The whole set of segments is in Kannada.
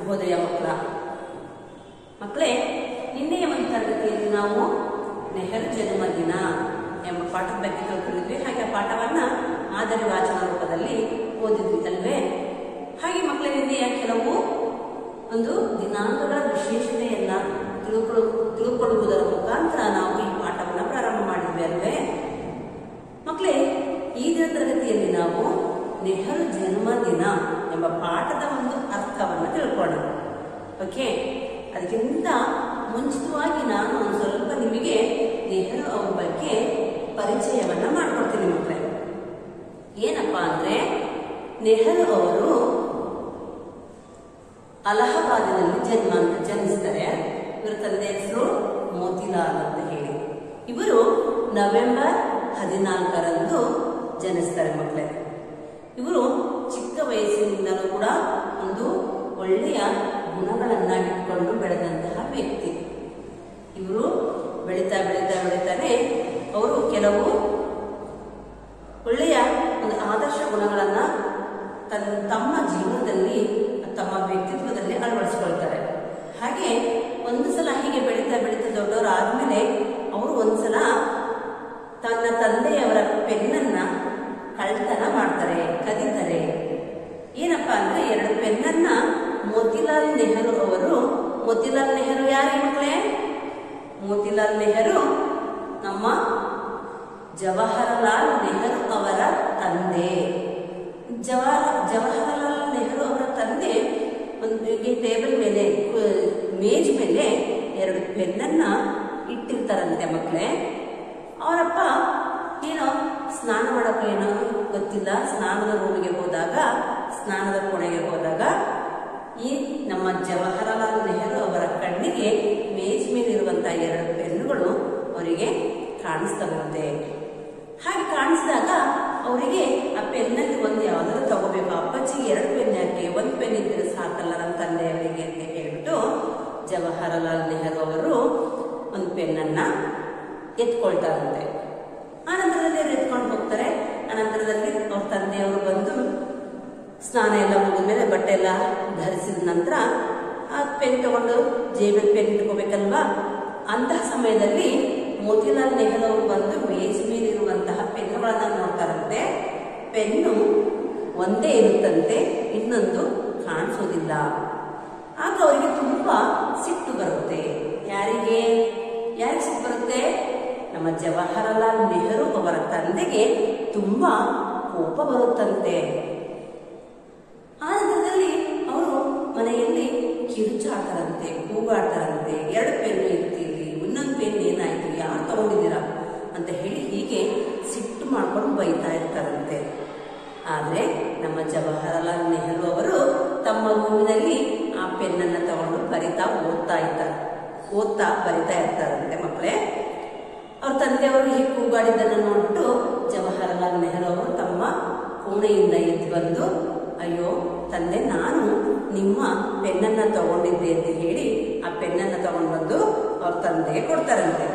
ಶುಭೋದಯ ಮಕ್ಕಳ ಮಕ್ಕಳೇ ನಿನ್ನೆಯ ಒಂದು ತರಗತಿಯಲ್ಲಿ ನಾವು ನೆಹರು ಜನ್ಮದಿನ ಎಂಬ ಪಾಠದ ಬಗ್ಗೆ ತಿಳ್ಕೊಂಡಿದ್ವಿ ಹಾಗೆ ಆ ಪಾಠವನ್ನ ಮಾದರಿ ವಾಚನ ರೂಪದಲ್ಲಿ ಓದಿದ್ವಿ ಅಲ್ವೇ ಹಾಗೆ ಮಕ್ಕಳೇ ನಿನ್ನೆಯ ಕೆಲವು ಒಂದು ದಿನಾಂಕಗಳ ವಿಶೇಷತೆಯನ್ನ ತಿಳ್ಕೊಳ್ಳು ತಿಳ್ಕೊಳ್ಳುವುದರ ಮುಖಾಂತರ ನಾವು ಈ ಪಾಠವನ್ನ ಪ್ರಾರಂಭ ಮಾಡಿದ್ವಿ ಅಲ್ವೇ ಮಕ್ಕಳೇ ಈ ದಿನ ತರಗತಿಯಲ್ಲಿ ನಾವು ನೆಹರು ಜನ್ಮದಿನ ಎಂಬ ಪಾಠದ ಒಂದು ಅರ್ಥವನ್ನು ತಿಳ್ಕೊಳ್ಳೋಣ ಓಕೆ ಅದಕ್ಕಿಂತ ಮುಂಚಿತವಾಗಿ ನಾನು ಒಂದು ಸ್ವಲ್ಪ ನಿಮಗೆ ನೆಹರು ಅವರ ಬಗ್ಗೆ ಪರಿಚಯವನ್ನ ಮಾಡ್ಕೊಡ್ತೀನಿ ಮಕ್ಕಳೇ ಏನಪ್ಪಾ ಅಂದ್ರೆ ನೆಹರು ಅವರು ಅಲಹಾಬಾದಿನಲ್ಲಿ ಜನ್ಮ ಜನಿಸ್ತಾರೆ ಇವರ ತಂದೆ ಹೆಸರು ಮೋತಿಲಾಲ್ ಅಂತ ಹೇಳಿ ಇವರು ನವೆಂಬರ್ ಹದಿನಾಲ್ಕರಂದು ಜನಿಸ್ತಾರೆ ಮಕ್ಕಳೇ ಇವರು ಚಿಕ್ಕ ವಯಸ್ಸಿನಿಂದಲೂ ಕೂಡ ಒಂದು ಒಳ್ಳೆಯ ಗುಣಗಳನ್ನ ಇಟ್ಕೊಂಡು ಬೆಳೆದಂತಹ ವ್ಯಕ್ತಿ ಇವರು ಬೆಳೀತಾ ಬೆಳೀತಾ ಬೆಳೀತಾನೆ ಅವರು ಕೆಲವು ಒಳ್ಳೆಯ ಒಂದು ಆದರ್ಶ ಗುಣಗಳನ್ನ ತನ್ನ ತಮ್ಮ ಜೀವನದಲ್ಲಿ ತಮ್ಮ ವ್ಯಕ್ತಿತ್ವದಲ್ಲಿ ಅಳವಡಿಸಿಕೊಳ್ತಾರೆ ಹಾಗೆ ಒಂದು ಸಲ ಹೀಗೆ ಬೆಳೀತಾ ಬೆಳೀತಾ ದೊಡ್ಡವರು ಆದ್ಮೇಲೆ ಅವರು ಒಂದ್ಸಲ ತನ್ನ ತಂದೆಯವರ ಪೆನ್ನನ್ನ ಕಳ್ತನ ಮಾಡ್ತಾರೆ ಕದೀತಾರೆ ಏನಪ್ಪಾ ಅಂದ್ರೆ ಎರಡು ಪೆನ್ನನ್ನ ಮೋತಿಲಾಲ್ ನೆಹರು ಅವರು ಮೋತಿಲಾಲ್ ನೆಹರು ಯಾರು ಮಕ್ಕಳೇ ಮೋತಿಲಾಲ್ ನೆಹರು ನಮ್ಮ ಜವಾಹರಲಾಲ್ ನೆಹರು ಅವರ ತಂದೆ ಜವಾಹರ ಜವಾಹರಲಾಲ್ ನೆಹರು ಅವರ ತಂದೆ ಒಂದು ಈ ಟೇಬಲ್ ಮೇಲೆ ಕು- ಮೇಜ್ ಮೇಲೆ ಎರಡು ಪೆನ್ನನ್ನ ಇಟ್ಟಿರ್ತಾರಂತೆ ಮಕ್ಕಳೇ ಅವರಪ್ಪ ಏನೋ ಸ್ನಾನ ಮಾಡೋಕೆ ಏನೋ ಗೊತ್ತಿಲ್ಲ ಸ್ನಾನದ ರೂಮಿಗೆ ಹೋದಾಗ ಸ್ನಾನದ ಕೋಣೆಗೆ ಹೋದಾಗ ಈ ನಮ್ಮ ಜವಾಹರಲಾಲ್ ನೆಹರು ಅವರ ಕಣ್ಣಿಗೆ ಮೇಜ್ ಮೇಲಿರುವಂತಹ ಎರಡು ಪೆನ್ನುಗಳು ಅವರಿಗೆ ಕಾಣಿಸ್ತವಂತೆ ಹಾಗೆ ಕಾಣಿಸಿದಾಗ ಅವರಿಗೆ ಆ ಪೆನ್ನಲ್ಲಿ ಒಂದು ಯಾವ್ದಾದ್ರು ತಗೋಬೇಕು ಅಪ್ಪಾಜಿಗೆ ಎರಡು ಪೆನ್ ಯಾಕೆ ಒಂದು ಪೆನ್ ಇದ್ರೆ ಸಾಕಲ್ಲ ನಮ್ಮ ತಂದೆಯವರಿಗೆ ಅಂತ ಹೇಳ್ಬಿಟ್ಟು ಜವಾಹರಲಾಲ್ ನೆಹರು ಅವರು ಒಂದು ಪೆನ್ನನ್ನ ಎತ್ಕೊಳ್ತಾರಂತೆ ಆನಂತರದಲ್ಲಿ ಅವ್ರು ಎತ್ಕೊಂಡು ಹೋಗ್ತಾರೆ ಆನಂತರದಲ್ಲಿ ಅವ್ರ ತಂದೆಯವರು ಬಂದು ಸ್ನಾನ ಎಲ್ಲ ಮುಗಿದ್ಮೇಲೆ ಬಟ್ಟೆ ಎಲ್ಲ ಧರಿಸಿದ ನಂತರ ಆ ಪೆನ್ ತಗೊಂಡು ಜೇಬಲ್ಲಿ ಪೆನ್ ಇಟ್ಕೋಬೇಕಲ್ವಾ ಅಂತಹ ಸಮಯದಲ್ಲಿ ಮೋತಿಲಾಲ್ ನೆಹರು ಅವರು ಬಂದು ಮೇಜ್ ಮೇಲಿರುವಂತಹ ಪೆನ್ನುಗಳನ್ನ ನೋಡ್ತಾರಂತೆ ಪೆನ್ನು ಒಂದೇ ಇರುತ್ತಂತೆ ಇನ್ನೊಂದು ಕಾಣಿಸೋದಿಲ್ಲ ಆಗ ಅವರಿಗೆ ತುಂಬಾ ಸಿಟ್ಟು ಬರುತ್ತೆ ಯಾರಿಗೆ ಯಾರಿಗೆ ಸಿಟ್ಟು ಬರುತ್ತೆ ನಮ್ಮ ಜವಾಹರಲಾಲ್ ನೆಹರು ಅವರ ತಂದೆಗೆ ತುಂಬಾ ಕೋಪ ಬರುತ್ತಂತೆ ಆ ನಂತರದಲ್ಲಿ ಅವರು ಮನೆಯಲ್ಲಿ ಕಿರುಚಾಡ್ತಾರಂತೆ ಕೂಗಾಡ್ತಾರಂತೆ ಎರಡು ಪೆನ್ ಇರ್ತೀರಿ ಇನ್ನೊಂದು ಪೆನ್ ಏನಾಯ್ತು ಯಾರು ತಗೊಂಡಿದ್ದೀರಾ ಅಂತ ಹೇಳಿ ಹೀಗೆ ಸಿಟ್ಟು ಮಾಡ್ಕೊಂಡು ಬೈತಾ ಇರ್ತಾರಂತೆ ಆದ್ರೆ ನಮ್ಮ ಜವಾಹರಲಾಲ್ ನೆಹರು ಅವರು ತಮ್ಮ ರೂಮಿನಲ್ಲಿ ಆ ಪೆನ್ನನ್ನ ತಗೊಂಡು ಬರಿತಾ ಓದ್ತಾ ಇದ್ದಾರೆ ಓದ್ತಾ ಬರಿತಾ ಇರ್ತಾರಂತೆ ಮಕ್ಕಳೇ ಅವ್ರ ತಂದೆಯವರು ಹೀಗೆ ಕೂಗಾಡಿದ್ದನ್ನು ನೋಡ್ಬಿಟ್ಟು ಜವಾಹರಲಾಲ್ ನೆಹರು ಅವರು ತಮ್ಮ ಕೋಣೆಯಿಂದ ಎದ್ದು ಬಂದು ಅಯ್ಯೋ ತಂದೆ ನಾನು ನಿಮ್ಮ ಪೆನ್ನನ್ನ ತಗೊಂಡಿದ್ದೆ ಅಂತ ಹೇಳಿ ಆ ಪೆನ್ನನ್ನ ತಗೊಂಡು ಬಂದು ಅವ್ರ ತಂದೆಗೆ ಕೊಡ್ತಾರಂತೆ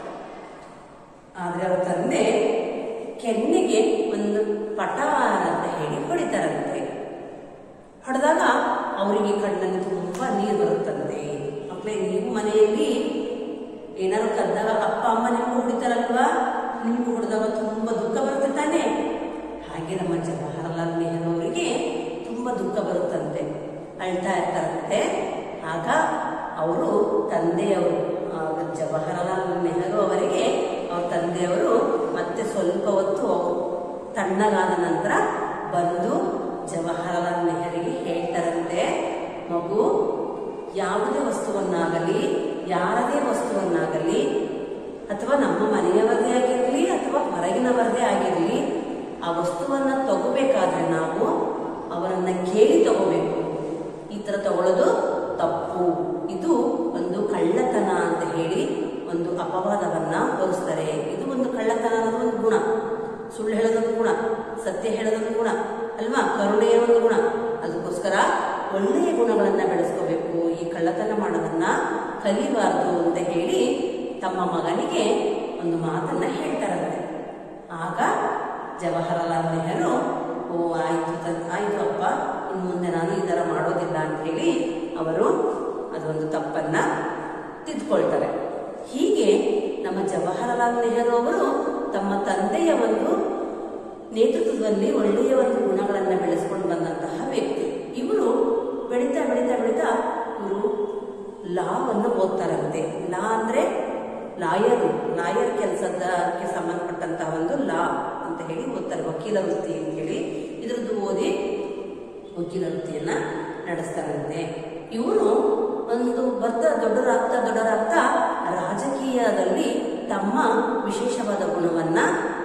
ಆದ್ರೆ ಅವ್ರ ತಂದೆ ಕೆನ್ನೆಗೆ ಒಂದು ಪಟವಾರ ಅಂತ ಹೇಳಿ ಹೊಡಿತಾರಂತೆ ಹೊಡೆದಾಗ ಅವರಿಗೆ ಕಣ್ಣಲ್ಲಿ ತುಂಬಾ ನೀರು ಬರುತ್ತಂತೆ ಮಕ್ಕಳೇ ನೀವು ಮನೆಯಲ್ಲಿ ಏನಾದ್ರು ಕದ್ದಾಗ ಅಪ್ಪ ಅಮ್ಮ ನಿಮ್ಗೂ ಹೊಡಿತಾರಲ್ವಾ ನಿಮ್ಗೂ ಹೊಡೆದಾಗ ತುಂಬಾ ದುಃಖ ಬರುತ್ತೆ ತಾನೆ ಹಾಗೆ ನಮ್ಮ ಜವಾಹರಲಾಲ್ ನೆಹರು ಅವರಿಗೆ ತುಂಬಾ ದುಃಖ ಬರುತ್ತಂತೆ ಅಳ್ತಾ ಇರ್ತಾರಂತೆ ಆಗ ಅವರು ತಂದೆಯವರು ಆ ಜವಾಹರಲಾಲ್ ನೆಹರು ಅವರಿಗೆ ಅವ್ರ ತಂದೆಯವರು ಮತ್ತೆ ಸ್ವಲ್ಪ ಹೊತ್ತು ಅವ್ರು ತಣ್ಣಗಾದ ನಂತರ ಬಂದು ಜವಾಹರಲಾಲ್ ನೆಹರಿಗೆ ಹೇಳ್ತಾರಂತೆ ಮಗು ಯಾವುದೇ ವಸ್ತುವನ್ನಾಗಲಿ ಯಾರದೇ ವಸ್ತುವನ್ನಾಗಲಿ ಅಥವಾ ನಮ್ಮ ಮನೆಯವರದೇ ಆಗಿರಲಿ ಅಥವಾ ಹೊರಗಿನವರದೇ ಆಗಿರಲಿ ಆ ವಸ್ತುವನ್ನ ತಗೋಬೇಕಾದ್ರೆ ನಾವು ಅವರನ್ನ ಕೇಳಿ ತಗೋಬೇಕು ಈ ತರ ತಗೊಳ್ಳೋದು ತಪ್ಪು ಇದು ಒಂದು ಕಳ್ಳತನ ಅಂತ ಹೇಳಿ ಒಂದು ಅಪವಾದವನ್ನ ಹೊರಿಸ್ತಾರೆ ಇದು ಒಂದು ಕಳ್ಳತನ ಅನ್ನೋದು ಒಂದು ಗುಣ ಸುಳ್ಳು ಹೇಳೋದೊಂದು ಗುಣ ಸತ್ಯ ಹೇಳೋದೊಂದು ಗುಣ ಅಲ್ವಾ ಕರುಣೆಯ ಒಂದು ಗುಣ ಅದಕ್ಕೋಸ್ಕರ ಒಳ್ಳೆಯ ಗುಣಗಳನ್ನ ಬೆಳೆಸ್ಕೋಬೇಕು ಈ ಕಳ್ಳತನ ಮಾಡೋದನ್ನ ಕಲಿಬಾರದು ಅಂತ ಹೇಳಿ ತಮ್ಮ ಮಗನಿಗೆ ಒಂದು ಮಾತನ್ನ ಹೇಳ್ತಾರಂತೆ ಆಗ ಜವಾಹರಲಾಲ್ ನೆಹರು ಓ ಆಯ್ತು ತನ್ ಆಯ್ತು ಅಪ್ಪ ಇನ್ನು ಮುಂದೆ ನಾನು ಈ ಥರ ಮಾಡೋದಿಲ್ಲ ಅಂತ ಹೇಳಿ ಅವರು ಅದೊಂದು ತಪ್ಪನ್ನ ತಿದ್ದುಕೊಳ್ತಾರೆ ಹೀಗೆ ನಮ್ಮ ಜವಾಹರಲಾಲ್ ನೆಹರು ಅವರು ತಮ್ಮ ತಂದೆಯ ಒಂದು ನೇತೃತ್ವದಲ್ಲಿ ಒಳ್ಳೆಯ ಒಂದು ಗುಣಗಳನ್ನು ಬೆಳೆಸ್ಕೊಂಡು ಬಂದಂತಹ ವ್ಯಕ್ತಿ ಇವರು ಬೆಳೀತಾ ಬೆಳೀತಾ ಬೆಳೀತಾ ಇವರು ಲಾವನ್ನು ಓದ್ತಾರಂತೆ ಲಾ ಅಂದ್ರೆ ಲಾಯರು ಲಾಯರ್ ಕೆಲಸದಕ್ಕೆ ಸಂಬಂಧಪಟ್ಟಂತಹ ಒಂದು ಲಾ ಅಂತ ಹೇಳಿ ಓದ್ತಾರೆ ವಕೀಲ ವೃತ್ತಿ ಅಂತ ಹೇಳಿ ಇದ್ರದ್ದು ಓದಿ ವಕೀಲ ವೃತ್ತಿಯನ್ನ ನಡೆಸ್ತಾರಂತೆ ಇವರು ಒಂದು ಬರ್ತಾ ದೊಡ್ಡರಾಗ್ತಾ ದೊಡ್ಡರಾಗ್ತಾ ರಾಜಕೀಯದಲ್ಲಿ ತಮ್ಮ ವಿಶೇಷವಾದ ಗುಣವನ್ನ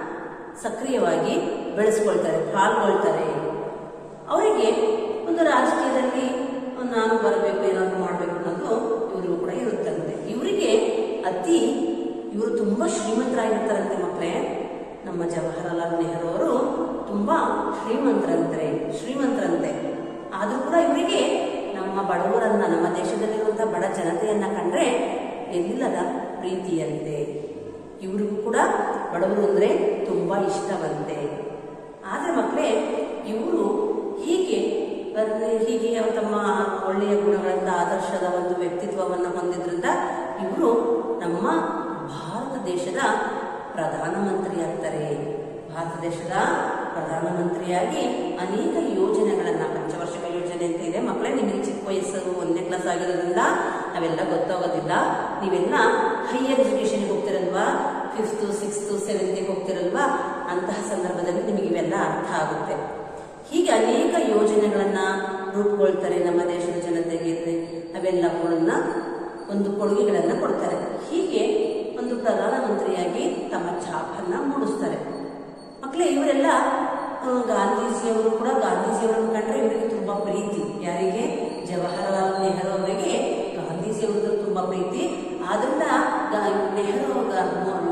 ಸಕ್ರಿಯವಾಗಿ ಬೆಳೆಸ್ಕೊಳ್ತಾರೆ ಪಾಲ್ಗೊಳ್ತಾರೆ ಅವರಿಗೆ ಒಂದು ರಾಜಕೀಯದಲ್ಲಿ ನಾನು ಬರಬೇಕು ಏನಾದ್ರು ಮಾಡಬೇಕು ಅನ್ನೋದು ಇವ್ರಿಗೂ ಕೂಡ ಇರುತ್ತಂತೆ ಇವರಿಗೆ ಅತಿ ಇವರು ತುಂಬಾ ಶ್ರೀಮಂತರಾಗಿರ್ತಾರಂತೆ ಮಕ್ಕಳೇ ನಮ್ಮ ಜವಾಹರಲಾಲ್ ನೆಹರು ಅವರು ತುಂಬಾ ಶ್ರೀಮಂತರಂತೆ ಶ್ರೀಮಂತರಂತೆ ಆದ್ರೂ ಕೂಡ ಇವರಿಗೆ ನಮ್ಮ ಬಡವರನ್ನ ನಮ್ಮ ದೇಶದಲ್ಲಿರುವಂತಹ ಬಡ ಜನತೆಯನ್ನ ಕಂಡ್ರೆ ಎಲ್ಲಿಲ್ಲದ ಪ್ರೀತಿಯಂತೆ ಇವ್ರಿಗೂ ಕೂಡ ಬಡವರು ಅಂದ್ರೆ ತುಂಬಾ ಇಷ್ಟವಂತೆ ಆದ್ರೆ ಮಕ್ಕಳೇ ಇವರು ಹೀಗೆ ಅಂದ್ರೆ ಹೀಗೆ ಅವ್ರು ತಮ್ಮ ಒಳ್ಳೆಯ ಗುಣಗಳಿಂದ ಆದರ್ಶದ ಒಂದು ವ್ಯಕ್ತಿತ್ವವನ್ನು ಹೊಂದಿದ್ರಿಂದ ಇವರು ನಮ್ಮ ಭಾರತ ದೇಶದ ಪ್ರಧಾನಮಂತ್ರಿ ಆಗ್ತಾರೆ ಭಾರತ ದೇಶದ ಪ್ರಧಾನಮಂತ್ರಿಯಾಗಿ ಅನೇಕ ಯೋಜನೆಗಳನ್ನ ಪಂಚವಾರ್ಷಿಕ ಯೋಜನೆ ಅಂತ ಇದೆ ಮಕ್ಕಳೇ ನಿಮಗೆ ಚಿಕ್ಕ ವಯಸ್ಸು ಒಂದನೇ ಕ್ಲಾಸ್ ಆಗಿರೋದ್ರಿಂದ ಅವೆಲ್ಲ ಗೊತ್ತಾಗೋದಿಲ್ಲ ನೀವೆಲ್ಲ ಹೈಯರ್ ಎಜುಕೇಶನ್ಗೆ ಹೋಗ್ತಿರಲ್ವಾ ಫಿಫ್ತು ಸಿಕ್ಸ್ತು ಸೆವೆಂತ್ಗೆ ಹೋಗ್ತಿರಲ್ವಾ ಅಂತಹ ಸಂದರ್ಭದಲ್ಲಿ ನಿಮಗೆ ಇವೆಲ್ಲ ಅರ್ಥ ಆಗುತ್ತೆ ಹೀಗೆ ಅನೇಕ ಯೋಜನೆಗಳನ್ನ ರೂಪುಗೊಳ್ತಾರೆ ನಮ್ಮ ದೇಶದ ಜನತೆಗೆ ಅವೆಲ್ಲಗಳನ್ನ ಒಂದು ಕೊಡುಗೆಗಳನ್ನ ಕೊಡ್ತಾರೆ ಹೀಗೆ ಒಂದು ಪ್ರಧಾನಮಂತ್ರಿಯಾಗಿ ತಮ್ಮ ಛಾಪನ್ನ ಮೂಡಿಸ್ತಾರೆ ಮಕ್ಕಳೇ ಇವರೆಲ್ಲ ಆ, ಗಾಂಧೀಜಿಯವರು ಕೂಡ ಗಾಂಧೀಜಿಯವರನ್ನು ಕಂಡ್ರೆ ಇವರಿಗೆ ತುಂಬಾ ಪ್ರೀತಿ ಯಾರಿಗೆ ಜವಾಹರಲಾಲ್ ನೆಹರು ಅವರಿಗೆ ಗಾಂಧೀಜಿಯವರದ್ದು ತುಂಬಾ ಪ್ರೀತಿ ಆದ್ರಿಂದ ಗಾ- ನೆಹರು ಗಾ-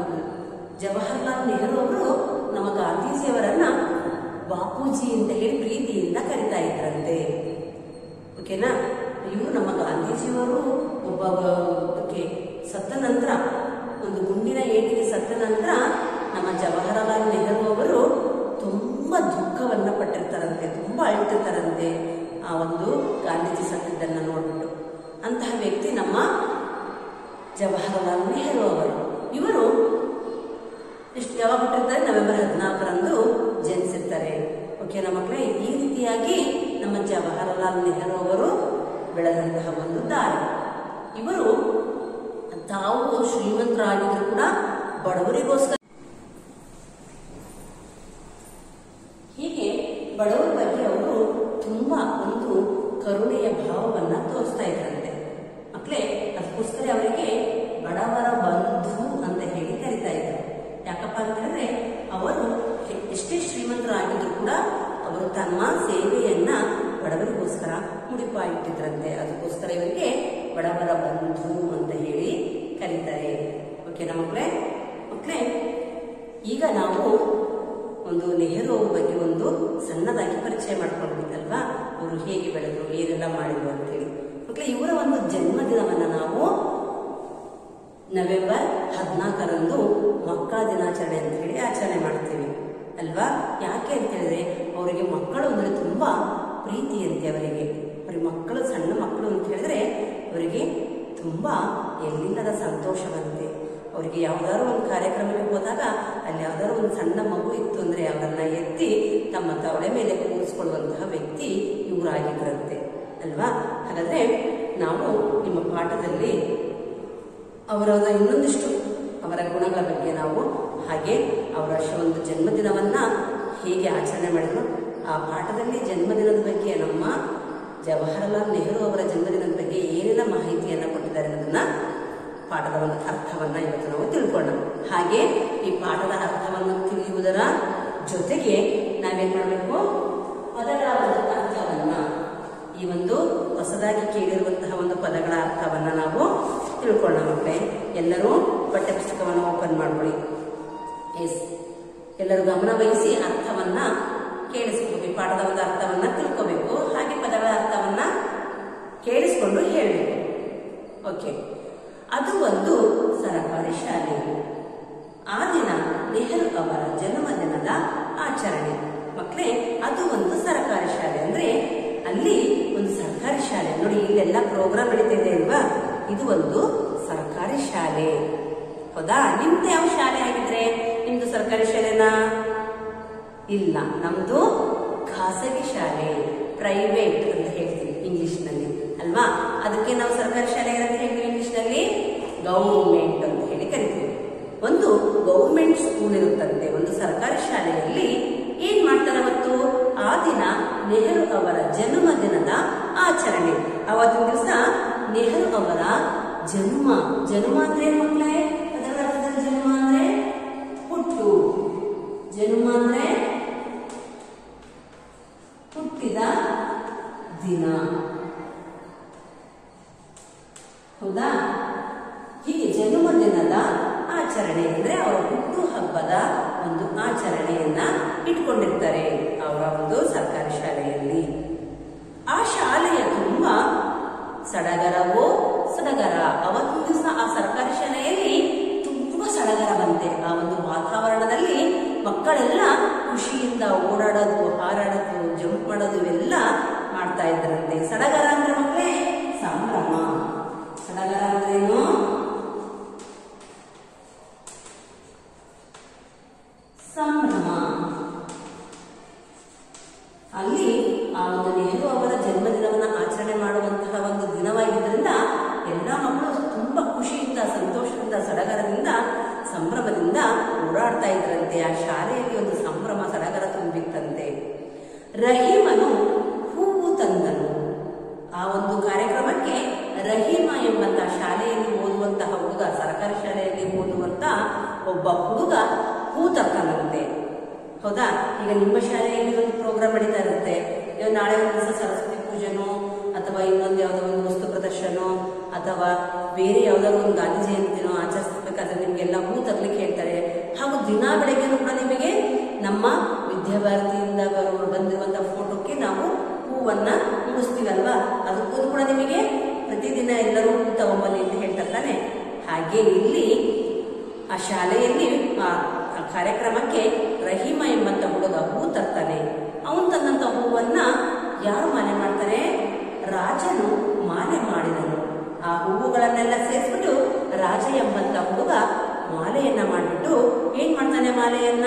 ಜವಾಹರಲಾಲ್ ನೆಹರು ಅವರು ನಮ್ಮ ಗಾಂಧೀಜಿಯವರನ್ನ ಬಾಪೂಜಿ ಅಂತ ಹೇಳಿ ಪ್ರೀತಿಯಿಂದ ಕರಿತಾ ಇದ್ರಂತೆ ಓಕೆನಾ ಇವರು ನಮ್ಮ ಗಾಂಧೀಜಿಯವರು ಒಬ್ಬ ಕ್ಕೆ ಸತ್ತ ನಂತರ ಒಂದು ಗುಂಡಿನ ಏಟಿಗೆ ಸತ್ತ ನಂತರ ನಮ್ಮ ಜವಾಹರಲಾಲ್ ನೆಹರು ಅವರು ತುಂಬಾ ದುಃಖವನ್ನ ಪಟ್ಟಿರ್ತಾರಂತೆ ತುಂಬಾ ಅಳ್ತಿರ್ತಾರಂತೆ ಆ ಒಂದು ಗಾಂಧೀಜಿ ಸತ್ತಿದ್ದನ್ನ ನೋಡ್ಬಿಟ್ಟು ಅಂತಹ ವ್ಯಕ್ತಿ ನಮ್ಮ ಜವಾಹರಲಾಲ್ ನೆಹರು ಅವರು ಇವರು ಎಷ್ಟು ಯಾವಾಗ ಹುಟ್ಟಿರ್ತಾರೆ ನವೆಂಬರ್ ಹದಿನಾಲ್ಕರಂದು ಜನಿಸಿರ್ತಾರೆ ಓಕೆನಾ ಮಕ್ಕಳೇ ಈ ರೀತಿಯಾಗಿ ನಮ್ಮ ಜವಾಹರಲಾಲ್ ನೆಹರು ಅವರು ಬೆಳೆದಂತಹ ಒಂದು ದಾರಿ ಇವರು ತಾವು ಶ್ರೀಮಂತರಾಗಿದ್ರು ಕೂಡ ಬಡವರಿಗೋಸ್ಕರ ಹೀಗೆ ಬಡವರ ಬಗ್ಗೆ ಅವರು ತುಂಬಾ ಒಂದು ಕರುಣೆಯ ಭಾವವನ್ನ ತೋರಿಸ್ತಾ ಇದ್ರಂತೆ ಮಕ್ಕಳೇ ಅದಕ್ಕೋಸ್ಕರ ಅವರಿಗೆ ಬಡವರ ಬಂಧು ಅಂತ ಹೇಳಿ ಕರಿತಾ ಇದ್ರು ಯಾಕಪ್ಪ ಅಂತ ಹೇಳಿದ್ರೆ ಅವರು ಎ- ಎಷ್ಟೇ ಶ್ರೀಮಂತರಾಗಿದ್ರು ಕೂಡ ಅವರು ತಮ್ಮ ಸೇವೆಯನ್ನ ಬಡವರಿಗೋಸ್ಕರ ಮುಡಿಪಾಯಿಟ್ಟಿದ್ರಂತೆ ಅದಕ್ಕೋಸ್ಕರ ಇವರಿಗೆ ಬಡವರ ಬಂಧು ಅಂತ ಹೇಳಿ ಕರೀತಾರೆ ಓಕೆನಾ ಮಕ್ಕಳೇ ಮಕ್ಕಳೇ ಈಗ ನಾವು ಒಂದು ನೆಹರು ಅವ್ರ ಬಗ್ಗೆ ಒಂದು ಸಣ್ಣದಾಗಿ ಪರಿಚಯ ಮಾಡ್ಕೊಂಡ್ಬಿಟ್ಟಲ್ವಾ ಅವರು ಹೇಗೆ ಬೆಳೆದ್ರು ಏನೆಲ್ಲ ಮಾಡಿದ್ರು ಅಂತ ಹೇಳಿ ಮಕ್ಕಳೇ ಇವರ ಒಂದು ಜನ್ಮದಿನವನ್ನ ನಾವು ನವೆಂಬರ್ ಹದಿನಾಲ್ಕರಂದು ಮಕ್ಕಳ ದಿನಾಚರಣೆ ಅಂತ ಹೇಳಿ ಆಚರಣೆ ಮಾಡ್ತೀವಿ ಅಲ್ವಾ ಯಾಕೆ ಅಂತ ಹೇಳಿದ್ರೆ ಅವರಿಗೆ ಮಕ್ಕಳು ಅಂದ್ರೆ ತುಂಬಾ ಪ್ರೀತಿಯಂತೆ ಅವರಿಗೆ ಅವರಿಗೆ ಮಕ್ಕಳು ಸಣ್ಣ ಮಕ್ಕಳು ಅಂತ ಹೇಳಿದ್ರೆ ಅವರಿಗೆ ತುಂಬಾ ಎಲ್ಲಿಲ್ಲದ ಸಂತೋಷವಂತೆ ಅವರಿಗೆ ಯಾವ್ದಾದ್ರು ಒಂದು ಕಾರ್ಯಕ್ರಮಕ್ಕೆ ಹೋದಾಗ ಅಲ್ಲಿ ಯಾವ್ದಾದ್ರು ಒಂದು ಸಣ್ಣ ಮಗು ಇತ್ತು ಅಂದ್ರೆ ಅವರನ್ನ ಎತ್ತಿ ತಮ್ಮ ತವಳೆ ಮೇಲೆ ಕೂರಿಸ್ಕೊಳ್ಳುವಂತಹ ವ್ಯಕ್ತಿ ಇವರಾಗಿದ್ರಂತೆ ಅಲ್ವಾ ಹಾಗಾದ್ರೆ ನಾವು ನಿಮ್ಮ ಪಾಠದಲ್ಲಿ ಅವರ ಇನ್ನೊಂದಿಷ್ಟು ಅವರ ಗುಣಗಳ ಬಗ್ಗೆ ನಾವು ಹಾಗೆ ಅವರ ಶ- ಒಂದು ಜನ್ಮದಿನವನ್ನ ಹೇಗೆ ಆಚರಣೆ ಮಾಡಿದ್ರು ಆ ಪಾಠದಲ್ಲಿ ಜನ್ಮದಿನದ ಬಗ್ಗೆ ನಮ್ಮ ಜವಾಹರಲಾಲ್ ನೆಹರು ಅವರ ಜನ್ಮದಿನದ ಬಗ್ಗೆ ಏನೆಲ್ಲ ಮಾಹಿತಿಯನ್ನ ಕೊಟ್ಟಿದ್ದಾರೆ ಅನ್ನೋದನ್ನ ಪಾಠದ ಒಂದು ಅರ್ಥವನ್ನ ಇವತ್ತು ನಾವು ತಿಳ್ಕೊಳ್ಳೋಣ ಹಾಗೆ ಈ ಪಾಠದ ಅರ್ಥವನ್ನು ತಿಳಿಯುವುದರ ಜೊತೆಗೆ ನಾವೇನ್ ಮಾಡಬೇಕು ಪದಗಳ ಒಂದು ಅರ್ಥವನ್ನ ಈ ಒಂದು ಹೊಸದಾಗಿ ಕೇಳಿರುವಂತಹ ಒಂದು ಪದಗಳ ಅರ್ಥವನ್ನ ನಾವು ತಿಳ್ಕೊಳ್ಳೋಣ ಮಕ್ಕಳೇ ಎಲ್ಲರೂ ಪಠ್ಯಪುಸ್ತಕವನ್ನು ಓಪನ್ ಮಾಡ್ಕೊಳ್ಳಿ ಎಸ್ ಎಲ್ಲರೂ ಗಮನ ವಹಿಸಿ ಅರ್ಥವನ್ನ ಕೇಳಿಸ್ಕೋಬೇಕು ಈ ಪಾಠದ ಒಂದು ಅರ್ಥವನ್ನ ತಿಳ್ಕೋಬೇಕು ಹಾಗೆ ಪದಗಳ ಅರ್ಥವನ್ನ ಕೇಳಿಸ್ಕೊಂಡು ಹೇಳಬೇಕು ಓಕೆ ಅದು ಒಂದು ಸರಕಾರಿ ಶಾಲೆ ಆ ದಿನ ನೆಹರು ಅವರ ಜನ್ಮದಿನದ ಆಚರಣೆ ಮಕ್ಕಳೇ ಅದು ಒಂದು ಸರಕಾರಿ ಶಾಲೆ ಅಂದ್ರೆ ಅಲ್ಲಿ ಒಂದು ಸರ್ಕಾರಿ ಶಾಲೆ ನೋಡಿ ಇಲ್ಲೆಲ್ಲ ಪ್ರೋಗ್ರಾಮ್ ನಡೀತಿದೆ ಅಲ್ವಾ ಇದು ಒಂದು ಸರ್ಕಾರಿ ಶಾಲೆ ಹೌದಾ ನಿಮ್ದು ಯಾವ ಶಾಲೆ ಆಗಿದ್ರೆ ನಿಮ್ದು ಸರ್ಕಾರಿ ಶಾಲೆನಾ ಇಲ್ಲ ನಮ್ದು ಖಾಸಗಿ ಶಾಲೆ ಪ್ರೈವೇಟ್ ಅಂತ ಹೇಳ್ತೀವಿ ಇಂಗ್ಲಿಷ್ನಲ್ಲಿ ಅಲ್ವಾ ಅದಕ್ಕೆ ನಾವು ಸರ್ಕಾರಿ ಶಾಲೆ ಅಂತ ಹೇಳ್ತೀವಿ ಇಂಗ್ಲಿಷ್ನಲ್ಲಿ ಗೌರ್ಮೆಂಟ್ ಅಂತ ಹೇಳಿ ಕರಿತೀವಿ ಒಂದು ಗೌರ್ಮೆಂಟ್ ಸ್ಕೂಲ್ ಇರುತ್ತಂತೆ ಒಂದು ಸರ್ಕಾರಿ ಶಾಲೆಯಲ್ಲಿ ಏನ್ ಮಾಡ್ತಾರೆ ಅವತ್ತು ಆ ದಿನ ನೆಹರು ಅವರ ಜನ್ಮದಿನದ ಆಚರಣೆ ಅವತ್ತಿನ ದಿವಸ ನೆಹರು ಅವರ ಜನ್ಮ ಜನ್ಮ ಅಂದ್ರೆ ಏನು ಮಕ್ಕಳೇ ಅದರ ಅರ್ಥದಲ್ಲಿ ಜನ್ಮ ಅಂದ್ರೆ ಹುಟ್ಟು ಜನ್ಮ ಅಂದ್ರೆ ಹುಟ್ಟಿದ ದಿನ ಹೌದಾ ಹೀಗೆ ಜನ್ಮದಿನದ ಆಚರಣೆ ಅಂದ್ರೆ ಅವರ ಹುಟ್ಟು ಹಬ್ಬದ ಒಂದು ಆಚರಣೆಯನ್ನ ಇಟ್ಕೊಂಡಿರ್ತಾರೆ ಅವರ ಒಂದು ಸರ್ಕಾರಿ ಶಾಲೆಯಲ್ಲಿ ಆ ಶಾಲೆಯ ತುಂಬಾ ಸಡಗರವೋ ಸಡಗರ ಅವತ್ತಿನ ದಿವಸ ಆ ಸರ್ಕಾರಿ ಶಾಲೆಯಲ್ಲಿ ತುಂಬಾ ಸಡಗರ ಬಂತೆ ಆ ಒಂದು ವಾತಾವರಣದಲ್ಲಿ ಮಕ್ಕಳೆಲ್ಲ ಖುಷಿಯಿಂದ ಓಡಾಡೋದು ಹಾರಾಡೋದು ಜಂಪ್ ಮಾಡೋದು ಇವೆಲ್ಲ ಮಾಡ್ತಾ ಇದ್ರಂತೆ ಸಡಗರ ಅಂದ್ರೆ ಮಕ್ಕಳೇ ಸಂಭ್ರಮ ಸಡಗರ ಅಂದ್ರೇನು ಸಂಭ್ರಮ ಅಲ್ಲಿ ಆ ಒಂದು ನೆಹರು ಅವರ ಜನ್ಮದಿನವನ್ನ ಆಚರಣೆ ಮಾಡುವಂತಹ ಒಂದು ದಿನವಾಗಿದ್ದರಿಂದ ಎಲ್ಲಾ ಮಕ್ಕಳು ತುಂಬಾ ಖುಷಿಯಿಂದ ಸಂತೋಷದಿಂದ ಸಡಗರದಿಂದ ಸಂಭ್ರಮದಿಂದ ಓಡಾಡ್ತಾ ಇದ್ರಂತೆ ಆ ಶಾಲೆಯಲ್ಲಿ ಒಂದು ಸಂಭ್ರಮ ಸಡಗರ ತುಂಬಿತ್ತಂತೆ ರಹೀಮನು ಹೂವು ತಂದನು ಆ ಒಂದು ಕಾರ್ಯಕ್ರಮಕ್ಕೆ ರಹೀಮ ಎಂಬಂತಹ ಶಾಲೆಯಲ್ಲಿ ಓದುವಂತಹ ಹುಡುಗ ಸರ್ಕಾರಿ ಶಾಲೆಯಲ್ಲಿ ಓದುವಂತ ಒಬ್ಬ ಹುಡುಗ ಹೂ ತರ್ತಾನಂತೆ ಹೌದಾ ಈಗ ನಿಮ್ಮ ಶಾಲೆಯಲ್ಲಿ ಒಂದು ಪ್ರೋಗ್ರಾಮ್ ನಡೀತಾ ಇರುತ್ತೆ ಇವಾಗ ನಾಳೆ ಒಂದು ದಿವಸ ಸರಸ್ವತಿ ಪೂಜೆನೋ ಅಥವಾ ಇನ್ನೊಂದು ಯಾವುದೋ ಒಂದು ವಸ್ತು ಪ್ರದರ್ಶನ ಅಥವಾ ಬೇರೆ ಯಾವ್ದಾದ್ರು ಒಂದು ಗಾಂಧಿ ಜಯಂತಿನೋ ಆಚರಿಸಬೇಕಾದ್ರೆ ನಿಮ್ಗೆಲ್ಲ ಹೂ ತರ್ಲಿಕ್ಕೆ ಹೇಳ್ತಾರೆ ಹಾಗೂ ದಿನ ಬೆಳಗ್ಗೆನೂ ಕೂಡ ನಿಮಗೆ ನಮ್ಮ ವಿದ್ಯಾಭಾರತಿಯಿಂದ ಬರುವ ಬಂದಿರುವಂತಹ ಫೋಟೋಕ್ಕೆ ನಾವು ಹೂವನ್ನ ಮುಗಿಸ್ತೀವಲ್ವಾ ಅದಕ್ಕೂ ಕೂಡ ನಿಮಗೆ ಪ್ರತಿದಿನ ಎಲ್ಲರೂ ಹೂ ತಗೊಂಬನ್ನಿ ಅಂತ ಹೇಳ್ತಾರೆ ತಾನೆ ಹಾಗೆ ಇಲ್ಲಿ ಆ ಶಾಲೆಯಲ್ಲಿ ಆ ಆ ಕಾರ್ಯಕ್ರಮಕ್ಕೆ ರಹೀಮ ಎಂಬಂತ ಹುಡುಗ ಹೂ ತರ್ತಾನೆ ಅವನು ತಂದಂತ ಹೂವನ್ನ ಯಾರು ಮಾಲೆ ಮಾಡ್ತಾರೆ ರಾಜನು ಮಾಲೆ ಮಾಡಿದನು ಆ ಹೂವುಗಳನ್ನೆಲ್ಲ ಸೇರಿಸ್ಬಿಟ್ಟು ರಾಜ ಎಂಬಂತ ಹುಡುಗ ಮಾಲೆಯನ್ನ ಮಾಡಿಬಿಟ್ಟು ಏನ್ ಮಾಡ್ತಾನೆ ಮಾಲೆಯನ್ನ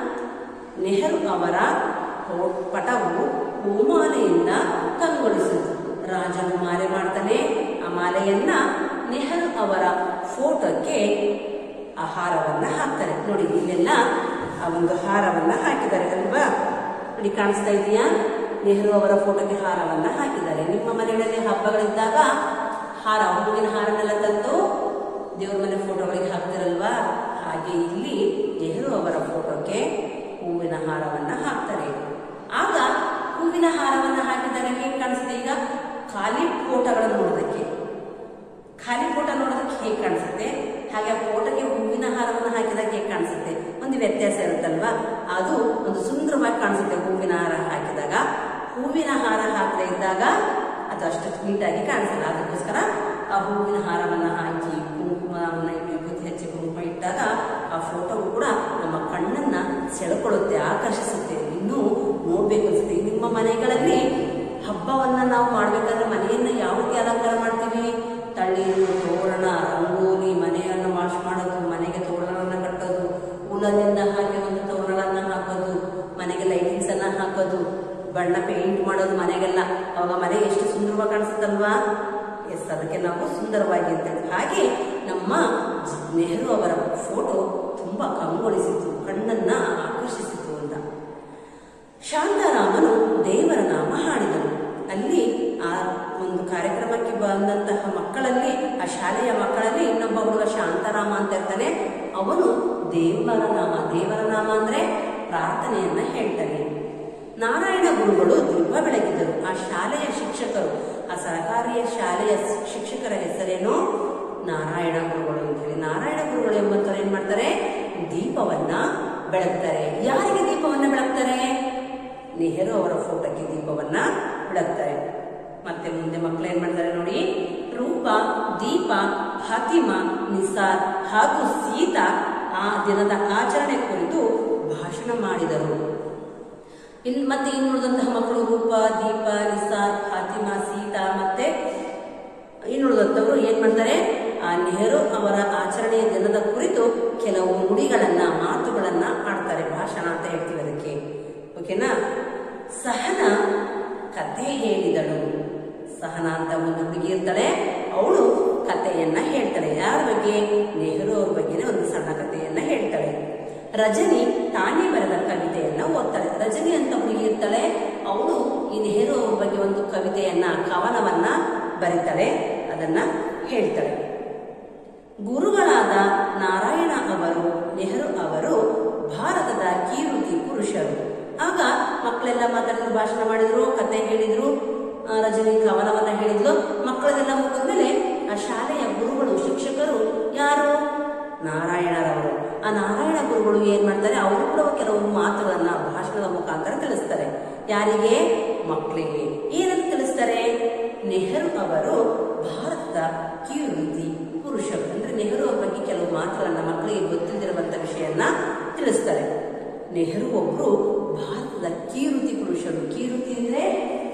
ನೆಹರು ಅವರ ಹೋ- ಪಟವು ಹೂಮಾಲೆಯಿಂದ ಕಂಗೊಳಿಸಿತು ರಾಜನು ಮಾಲೆ ಮಾಡ್ತಾನೆ ಆ ಮಾಲೆಯನ್ನ ನೆಹರು ಅವರ ಫೋಟೋಕ್ಕೆ ಆ ಹಾರವನ್ನ ಹಾಕ್ತಾರೆ ನೋಡಿ ಇಲ್ಲೆಲ್ಲ ಆ ಒಂದು ಹಾರವನ್ನ ಹಾಕಿದ್ದಾರೆ ಅಲ್ವಾ ನೋಡಿ ಕಾಣಿಸ್ತಾ ಇದೆಯಾ ನೆಹರು ಅವರ ಫೋಟೋಗೆ ಹಾರವನ್ನ ಹಾಕಿದ್ದಾರೆ ನಿಮ್ಮ ಮನೆಗಳಲ್ಲಿ ಹಬ್ಬಗಳಿದ್ದಾಗ ಹಾರ ಹೂವಿನ ಹಾರನೆಲ್ಲ ತಂದು ದೇವ್ರ ಮನೆ ಫೋಟೋಗಳಿಗೆ ಹಾಕ್ತಿರಲ್ವಾ ಹಾಗೆ ಇಲ್ಲಿ ನೆಹರು ಅವರ ಫೋಟೋಕ್ಕೆ ಹೂವಿನ ಹಾರವನ್ನ ಹಾಕ್ತಾರೆ ಆಗ ಹೂವಿನ ಹಾರವನ್ನ ಹಾಕಿದಾಗ ಹೇಗೆ ಕಾಣಿಸುತ್ತೆ ಈಗ ಖಾಲಿ ಫೋಟೋಗಳನ್ನು ನೋಡೋದಕ್ಕೆ ಖಾಲಿ ಫೋಟೋ ನೋಡೋದಕ್ಕೆ ಹೇಗೆ ಕಾಣಿಸುತ್ತೆ ಹಾಗೆ ಆ ಫೋಟೋಗೆ ಹೂವಿನ ಹಾರವನ್ನು ಹಾಕಿದಾಗ ಹೇಗೆ ಕಾಣಿಸುತ್ತೆ ಒಂದು ವ್ಯತ್ಯಾಸ ಇರುತ್ತಲ್ವಾ ಅದು ಒಂದು ಸುಂದರವಾಗಿ ಕಾಣಿಸುತ್ತೆ ಹೂವಿನ ಹಾರ ಹಾಕಿದಾಗ ಹೂವಿನ ಹಾರ ಹಾಕದೇ ಇದ್ದಾಗ ಅದು ಅಷ್ಟು ನೀಟಾಗಿ ಕಾಣಿಸಲ್ಲ ಅದಕ್ಕೋಸ್ಕರ ಆ ಹೂವಿನ ಹಾರವನ್ನ ಹಾಕಿ ಕುಂಕುಮವನ್ನ ಇಟ್ಟು ವಿಭೂತಿ ಹಚ್ಚಿ ಕುಂಕುಮ ಇಟ್ಟಾಗ ಆ ಫೋಟೋವು ಕೂಡ ನಮ್ಮ ಕಣ್ಣನ್ನ ಸೆಳ್ಕೊಳ್ಳುತ್ತೆ ಆಕರ್ಷಿಸುತ್ತೆ ಇನ್ನೂ ನೋಡ್ಬೇಕು ಅನ್ಸುತ್ತೆ ನಿಮ್ಮ ಮನೆಗಳಲ್ಲಿ ಹಬ್ಬವನ್ನ ನಾವು ಮಾಡ್ಬೇಕಾದ್ರೆ ಮನೆಯನ್ನ ಯಾವ ರೀತಿ ಅಲಂಕಾರ ಮಾಡ್ತೀವಿ ತಣ್ಣೀರು ತೋರಣ ರಂಗೋಲಿ ಮನೆಯನ್ನು ವಾಶ್ ಮಾಡೋದು ಮನೆಗೆ ತೋರಣವನ್ನ ಕಟ್ಟೋದು ಉಲದಿಂದ ಹಾಕಿ ಒಂದು ತೋರಣವನ್ನ ಹಾಕೋದು ಮನೆಗೆ ಲೈಟಿಂಗ್ಸ್ ಅನ್ನ ಹಾಕೋದು ಬಣ್ಣ ಪೇಂಟ್ ಮಾಡೋದು ಮನೆಗೆಲ್ಲ ಅವಾಗ ಮನೆ ಎಷ್ಟು ಸುಂದರವಾಗಿ ಕಾಣಿಸುತ್ತಲ್ವಾ ಎಸ್ ಅದಕ್ಕೆ ನಾವು ಸುಂದರವಾಗಿ ಇರ್ತೇವೆ ಹಾಗೆ ನಮ್ಮ ನೆಹರು ಅವರ ಫೋಟೋ ತುಂಬಾ ಕಂಗೊಳಿಸಿತು ಕಣ್ಣನ್ನ ಆಕರ್ಷಿಸಿತು ಅಂತ ಶಾಂತಾರಾಮನು ದೇವರ ನಾಮ ಹಾಡಿದನು ಅಲ್ಲಿ ಆ ಒಂದು ಕಾರ್ಯಕ್ರಮಕ್ಕೆ ಬಂದಂತಹ ಮಕ್ಕಳಲ್ಲಿ ಆ ಶಾಲೆಯ ಮಕ್ಕಳಲ್ಲಿ ಇನ್ನೊಬ್ಬ ಹುಡುಗ ಶಾಂತಾರಾಮ ಅಂತ ಇರ್ತಾನೆ ಅವನು ದೇವರ ನಾಮ ದೇವರ ನಾಮ ಅಂದ್ರೆ ಪ್ರಾರ್ಥನೆಯನ್ನ ಹೇಳ್ತಾನೆ ನಾರಾಯಣ ಗುರುಗಳು ದೀಪ ಬೆಳಗಿದರು ಆ ಶಾಲೆಯ ಶಿಕ್ಷಕರು ಆ ಸರ್ಕಾರಿಯ ಶಾಲೆಯ ಶಿಕ್ಷಕರ ಹೆಸರೇನು ನಾರಾಯಣ ಗುರುಗಳು ಅಂತ ಹೇಳಿ ನಾರಾಯಣ ಗುರುಗಳು ಎಂಬಂತವ್ರು ಏನ್ ಮಾಡ್ತಾರೆ ದೀಪವನ್ನ ಬೆಳಗ್ತಾರೆ ಯಾರಿಗೆ ದೀಪವನ್ನ ಬೆಳಗ್ತಾರೆ ನೆಹರು ಅವರ ಫೋಟೋಕ್ಕೆ ದೀಪವನ್ನ ಬೆಳಗ್ತಾರೆ ಮತ್ತೆ ಮುಂದೆ ಮಕ್ಕಳು ಏನ್ ಮಾಡ್ತಾರೆ ನೋಡಿ ರೂಪ ದೀಪ ಫಾತಿಮಾ ನಿಸಾರ್ ಹಾಗೂ ಸೀತಾ ಆ ದಿನದ ಆಚರಣೆ ಕುರಿತು ಭಾಷಣ ಮಾಡಿದರು ಇನ್ ಮತ್ತೆ ಇನ್ನುಳಿದಂತಹ ಮಕ್ಕಳು ರೂಪ ದೀಪ ನಿಸಾರ್ ಫಾತಿಮಾ ಸೀತಾ ಮತ್ತೆ ಇನ್ನುಳಿದಂಥವರು ಏನ್ ಮಾಡ್ತಾರೆ ಆ ನೆಹರು ಅವರ ಆಚರಣೆಯ ದಿನದ ಕುರಿತು ಕೆಲವು ನುಡಿಗಳನ್ನ ಮಾತುಗಳನ್ನ ಆಡ್ತಾರೆ ಭಾಷಣ ಅಂತ ಹೇಳ್ತೀವಿ ಅದಕ್ಕೆ ಓಕೆನಾ ಸಹನ ಕತೆ ಹೇಳಿದಳು ಸಹನ ಅಂತ ಒಂದು ಹುಡುಗಿ ಇರ್ತಾಳೆ ಅವಳು ಕಥೆಯನ್ನ ಹೇಳ್ತಾಳೆ ಯಾರ ಬಗ್ಗೆ ನೆಹರು ಅವ್ರ ಬಗ್ಗೆನೇ ಒಂದು ಸಣ್ಣ ಕಥೆಯನ್ನ ಹೇಳ್ತಾಳೆ ರಜನಿ ತಾನೇ ಬರೆದ ಕವಿತೆಯನ್ನ ಓದ್ತಾಳೆ ರಜನಿ ಅಂತ ಹುಡುಗಿ ಇರ್ತಾಳೆ ಅವಳು ಈ ನೆಹರು ಅವ್ರ ಬಗ್ಗೆ ಒಂದು ಕವಿತೆಯನ್ನ ಕವನವನ್ನ ಬರೀತಾಳೆ ಅದನ್ನ ಹೇಳ್ತಾಳೆ ಗುರುಗಳಾದ ನಾರಾಯಣ ಅವರು ನೆಹರು ಅವರು ಭಾರತದ ಕೀರುತಿ ಪುರುಷರು ಆಗ ಮಕ್ಕಳೆಲ್ಲ ಮಾತಾಡಿದ್ರು ಭಾಷಣ ಮಾಡಿದ್ರು ಕತೆ ಹೇಳಿದ್ರು ಆ, ರಜನಿ ಕವನವನ್ನ ಹೇಳಿದ್ಲು ಮಕ್ಕಳದೆಲ್ಲ ಮುಗಿದ್ಮೇಲೆ ಆ ಶಾಲೆಯ ಗುರುಗಳು ಶಿಕ್ಷಕರು ಯಾರು ನಾರಾಯಣರವರು ಆ ನಾರಾಯಣ ಗುರುಗಳು ಏನ್ ಮಾಡ್ತಾರೆ ಅವರು ಕೂಡ ಕೆಲವು ಮಾತುಗಳನ್ನ ಭಾಷಣದ ಮುಖಾಂತರ ತಿಳಿಸ್ತಾರೆ ಯಾರಿಗೆ ಮಕ್ಕಳಿಗೆ ಏನಂತ ತಿಳಿಸ್ತಾರೆ ನೆಹರು ಅವರು ಭಾರತದ ಕೀರುತಿ ಪುರುಷರು ಅಂದ್ರೆ ನೆಹರು ಅವ್ರ ಬಗ್ಗೆ ಕೆಲವು ಮಾತುಗಳನ್ನ ಮಕ್ಕಳಿಗೆ ಗೊತ್ತಿದ್ದಿರುವಂತ ವಿಷಯನ್ನ ತಿಳಿಸ್ತಾರೆ ನೆಹರು ಒಬ್ರು ಭಾರತದ ಕೀರುತಿ ಪುರುಷರು ಕೀರುತಿ ಅಂದ್ರೆ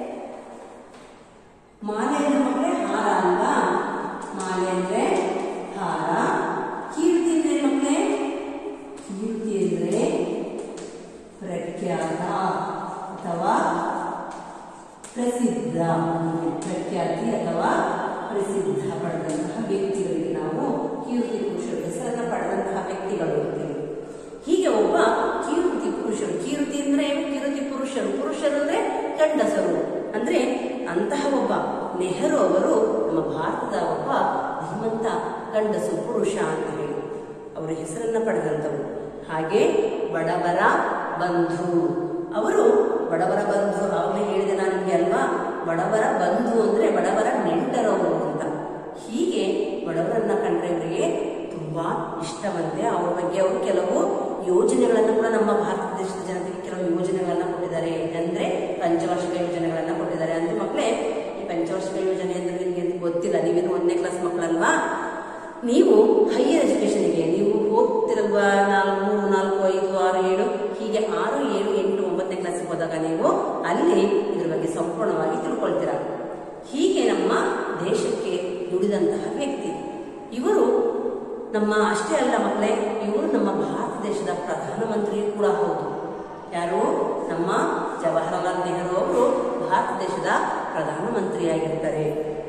ಮಾಲೆ ಅಂದ್ರೆ ಮಕ್ಕಳೇ ಹಾರ ಅಲ್ವಾ ಮಾಲೆ ಅಂದ್ರೆ ಹಾರ ಕೀರ್ತಿ ಅಂದ್ರೆ ಮಕ್ಕಳೇ ಕೀರ್ತಿ ಅಂದ್ರೆ ಪ್ರಖ್ಯಾತ ಅಥವಾ ಪ್ರಸಿದ್ಧ ಪ್ರಖ್ಯಾತಿ ಅಥವಾ ಪ್ರಸಿದ್ಧ ಪಡೆದಂತಹ ವ್ಯಕ್ತಿಗಳಿಗೆ ನಾವು ಕೀರ್ತಿ ಪುರುಷರು ಹೆಸರನ್ನ ಪಡೆದಂತಹ ವ್ಯಕ್ತಿಗಳು ಅಂತೀವಿ ಹೀಗೆ ಒಬ್ಬ ಕೀರ್ತಿ ಪುರುಷರು ಕೀರ್ತಿ ಅಂದ್ರೆ ಏನು? ಕೀರ್ತಿ ಪುರುಷರು ಪುರುಷರು ಅಂದ್ರೆ ಗಂಡಸರು ಅಂದ್ರೆ ಅಂತಹ ಒಬ್ಬ ನೆಹರು ಅವರು ನಮ್ಮ ಭಾರತದ ಒಬ್ಬ ಧೀಮಂತ ಗಂಡಸು ಪುರುಷ ಅಂತ ಹೇಳಿ ಅವರ ಹೆಸರನ್ನ ಪಡೆದಂತವರು ಹಾಗೆ ಬಡವರ ಬಂಧು ಅವರು ಬಡವರ ಬಂಧು ಆಗಲೇ ಹೇಳಿದೆ ನಾನು ನಿಮ್ಗೆ ಅಲ್ವಾ ಬಡವರ ಬಂಧು ಅಂದ್ರೆ ಬಡವರ ನೆಂಟರವರು ಅಂತ ಹೀಗೆ ಬಡವರನ್ನ ಕಂಡ್ರೆ ಇವರಿಗೆ ತುಂಬಾ ಇಷ್ಟವಂತೆ ಅವ್ರ ಬಗ್ಗೆ ಅವರು ಕೆಲವು ಯೋಜನೆಗಳನ್ನು ಕೂಡ ನಮ್ಮ ಭಾರತ ದೇಶದ ಜನತೆಗೆ ಕೆಲವು ಯೋಜನೆಗಳನ್ನ ಕೊಟ್ಟಿದ್ದಾರೆ ಅಂದ್ರೆ ಪಂಚವಾರ್ಷಿಕ ಯೋಜನೆಗಳನ್ನ ಕೊಟ್ಟಿದ್ದಾರೆ ಅಂದ್ರೆ ಮಕ್ಕಳೇ ಈ ಪಂಚವಾರ್ಷಿಕ ಯೋಜನೆ ಅಂದ್ರೆ ನಿಮಗೆ ಗೊತ್ತಿಲ್ಲ ನೀವೇನು ಒಂದನೇ ಕ್ಲಾಸ್ ಮಕ್ಕಳಲ್ವಾ ನೀವು ಹೈಯರ್ ಎಜುಕೇಶನ್ಗೆ ನೀವು ಹೋಗ್ತಿರಲ್ವಾ ನಾಲ್ಕು ಮೂರು ನಾಲ್ಕು ಐದು ಆರು ಏಳು ಹೀಗೆ ಆರು ಏಳು ಎಂಟು ಒಂಬತ್ತನೇ ಕ್ಲಾಸಿಗೆ ಹೋದಾಗ ನೀವು ಅಲ್ಲಿ ಇದ್ರ ಬಗ್ಗೆ ಸಂಪೂರ್ಣವಾಗಿ ತಿಳ್ಕೊಳ್ತೀರಾ ಹೀಗೆ ನಮ್ಮ ದೇಶಕ್ಕೆ ದುಡಿದಂತಹ ವ್ಯಕ್ತಿ ಇವರು ನಮ್ಮ ಅಷ್ಟೇ ಅಲ್ಲ ಮಕ್ಕಳೇ ಇವರು ನಮ್ಮ ಭಾರತ ದೇಶದ ಪ್ರಧಾನಮಂತ್ರಿ ಕೂಡ ಹೌದು ಯಾರು ನಮ್ಮ ಜವಾಹರಲಾಲ್ ನೆಹರು ಅವರು ಭಾರತ ದೇಶದ ಪ್ರಧಾನಮಂತ್ರಿಯಾಗಿರ್ತಾರೆ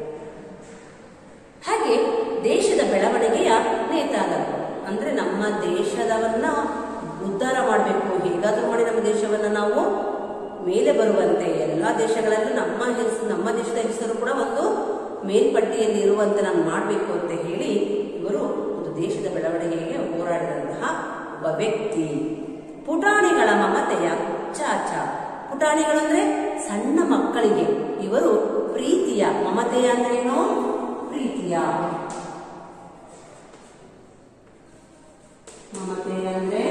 ಹಾಗೆ ದೇಶದ ಬೆಳವಣಿಗೆಯ ನೇತಾರರು ಅಂದ್ರೆ ನಮ್ಮ ದೇಶದವನ್ನ ಉದ್ಧಾರ ಮಾಡಬೇಕು ಹೇಗಾದ್ರೂ ಮಾಡಿ ನಮ್ಮ ದೇಶವನ್ನ ನಾವು ಮೇಲೆ ಬರುವಂತೆ ಎಲ್ಲಾ ದೇಶಗಳಲ್ಲೂ ನಮ್ಮ ಹೆಸರು ನಮ್ಮ ದೇಶದ ಹೆಸರು ಕೂಡ ಒಂದು ಮೇಲ್ಪಟ್ಟಿಯಲ್ಲಿ ಇರುವಂತೆ ನಾನು ಮಾಡಬೇಕು ಅಂತ ಹೇಳಿ ಇವರು ಒಂದು ದೇಶದ ಬೆಳವಣಿಗೆಗೆ ಹೋರಾಡಿದಂತಹ ಒಬ್ಬ ವ್ಯಕ್ತಿ ಪುಟಾಣಿಗಳ ಮಮತೆಯ ಚಾಚ ಪುಟಾಣಿಗಳು ಅಂದ್ರೆ ಸಣ್ಣ ಮಕ್ಕಳಿಗೆ ಇವರು ಪ್ರೀತಿಯ ಮಮತೆಯ ಅಂದ್ರೆ ಏನು ಪ್ರೀತಿಯ ಮಮತೆ ಅಂದ್ರೆ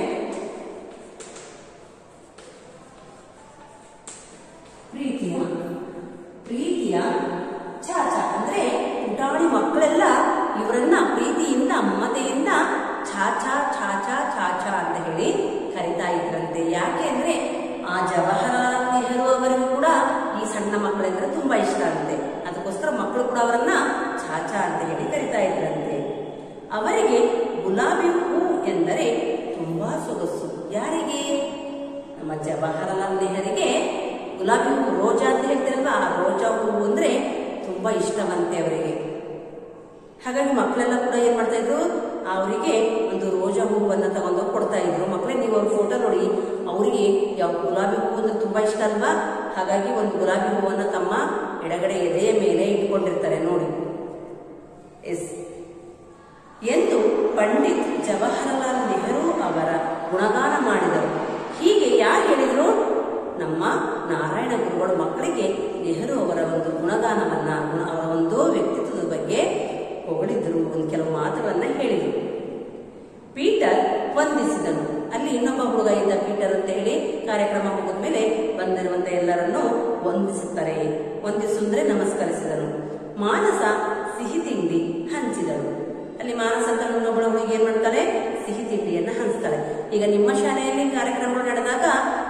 ಪ್ರೀತಿಯ ಪ್ರೀತಿಯ ಚಾಚ ಅಂದ್ರೆ ಪುಟಾಣಿ ಮಕ್ಕಳೆಲ್ಲ ಇವರನ್ನ ಪ್ರೀತಿಯಿಂದ ಮಮತೆಯಿಂದ ಚಾಚ ಚಾಚ ಚಾಚ ಅಂತ ಹೇಳಿ ಕರಿತಾ ಇದ್ರಂತೆ ಯಾಕೆ ಅಂದ್ರೆ ಆ ಜವಾಹರಲಾಲ್ ನೆಹರು ಅವರಿಗೂ ಕೂಡ ಈ ಸಣ್ಣ ಮಕ್ಕಳೆಂದ್ರೆ ತುಂಬಾ ಇಷ್ಟ ಅಂತೆ ಅದಕ್ಕೋಸ್ಕರ ಮಕ್ಕಳು ಕೂಡ ಅವರನ್ನ ಚಾಚ ಅಂತ ಹೇಳಿ ಕರಿತಾ ಇದ್ರಂತೆ ಅವರಿಗೆ ಗುಲಾಬಿ ಹೂ ಎಂದರೆ ತುಂಬಾ ಸೊಗಸು ಯಾರಿಗೆ ನಮ್ಮ ಜವಾಹರಲಾಲ್ ನೆಹರಿಗೆ ಗುಲಾಬಿ ಹೂ ರೋಜಾ ಅಂತ ಹೇಳ್ತಾರಲ್ವಾ ಆ ರೋಜಾ ಹೂವು ಅಂದ್ರೆ ತುಂಬಾ ಇಷ್ಟವಂತೆ ಅವರಿಗೆ ಹಾಗಾಗಿ ಮಕ್ಕಳೆಲ್ಲ ಕೂಡ ಏನ್ ಮಾಡ್ತಾ ಇದ್ರು ಅವರಿಗೆ ಒಂದು ರೋಜಾ ಹೂವನ್ನ ತಗೊಂಡು ಕೊಡ್ತಾ ಇದ್ರು ಮಕ್ಕಳೇ ನೀವು ಅವ್ರ ಫೋಟೋ ನೋಡಿ ಅವರಿಗೆ ಯಾವ ಗುಲಾಬಿ ಹೂವು ಅಂದ್ರೆ ತುಂಬಾ ಇಷ್ಟ ಅಲ್ವಾ ಹಾಗಾಗಿ ಒಂದು ಗುಲಾಬಿ ಹೂವನ್ನ ತಮ್ಮ ಎಡಗಡೆ ಎದೆಯ ಮೇಲೆ ಇಟ್ಕೊಂಡಿರ್ತಾರೆ ನೋಡಿ ಎಸ್ ಎಂದು ಪಂಡಿತ್ ಜವಾಹರಲಾಲ್ ನೆಹರು ಅವರ ಗುಣಗಾನ ಮಾಡಿದರು ಹೀಗೆ ಯಾರು ಹೇಳಿದ್ರು ನಮ್ಮ ನಾರಾಯಣ ಗುರುಗಳು ಮಕ್ಕಳಿಗೆ ನೆಹರು ಅವರ ಒಂದು ಗುಣಗಾನವನ್ನ ಗುಣ- ಅವರ ಒಂದು ವ್ಯಕ್ತಿತ್ವದ ಬಗ್ಗೆ ಹೊಗಳಿದ್ರು ಒಂದು ಕೆಲವು ಮಾತುಗಳನ್ನ ಹೇಳಿದರು ಪೀಟರ್ ವಂದಿಸಿದನು ಅಲ್ಲಿ ಇನ್ನೊಬ್ಬ ಹುಡುಗ ಇದ್ದ ಪೀಟರ್ ಅಂತ ಹೇಳಿ ಕಾರ್ಯಕ್ರಮ ಮುಗಿದ್ಮೇಲೆ ಬಂದಿರುವಂತ ಎಲ್ಲರನ್ನು ವಂದಿಸುತ್ತಾರೆ ವಂದಿಸುಂದ್ರೆ ನಮಸ್ಕರಿಸಿದನು ಮಾನಸ ಸಿಹಿ ತಿಂಡಿ ಹಂಚಿದಳು ಅಲ್ಲಿ ಮಾನಸ ಅಂತ ಇನ್ನೊಬ್ಬಳ ಹುಡುಗಿ ಏನ್ ಮಾಡ್ತಾಳೆ ಸಿಹಿ ತಿಂಡಿಯನ್ನ ಹಂಚ್ತಾಳೆ ಈಗ ನಿಮ್ಮ ಶಾಲೆಯಲ್ಲಿ ಕಾರ್ಯಕ್ರಮಗಳು ನಡೆದಾಗ